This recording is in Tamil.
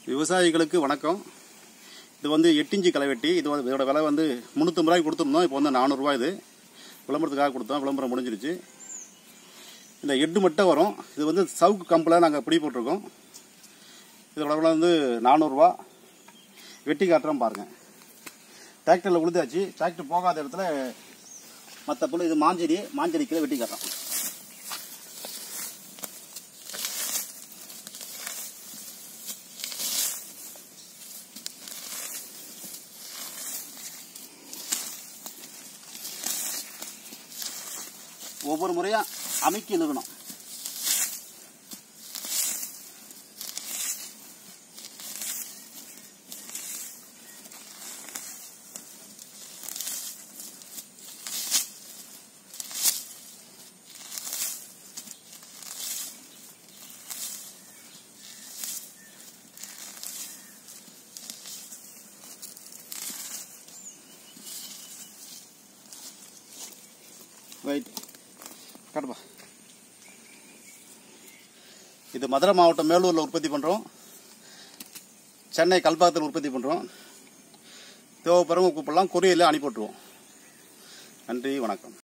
விவசாயிகளுக்கு வணக்கம் இது வந்து எட்டு இன்ச்சு களைவெட்டி இது வந்து இதோட விலை வந்து முந்நூற்றம்பது ரூபாய்க்கு கொடுத்துருந்தோம் இப்போ வந்து நானூறுரூவா இது விளம்பரத்துக்காக கொடுத்தோம் விளம்பரம் முடிஞ்சிருச்சு இந்த எட்டு மட்டும் வரும் இது வந்து சவுக்கு கம்பில் நாங்கள் பிடி போட்டிருக்கோம் இதோட விலை வந்து நானூறுரூவா வெட்டி காட்டுறோம் பாருங்கள் டிராக்டரில் உழுதாச்சு டிராக்டர் போகாத இடத்துல மற்ற புல் இது மாஞ்செடி மாஞ்செடிக்கில் வெட்டி காட்டுறோம் ஒவ்வொரு முறையாக அமைக்கி நிறுவனம் ரைட் காட்டுப்பா இது மதுரை மாவட்டம் மேலூரில் உற்பத்தி பண்ணுறோம் சென்னை கல்பாக்கத்தில் உற்பத்தி பண்ணுறோம் தேவைப்படுறவங்க கூப்பிடலாம் கொரியரில் அனுப்பி விட்ருவோம் நன்றி வணக்கம்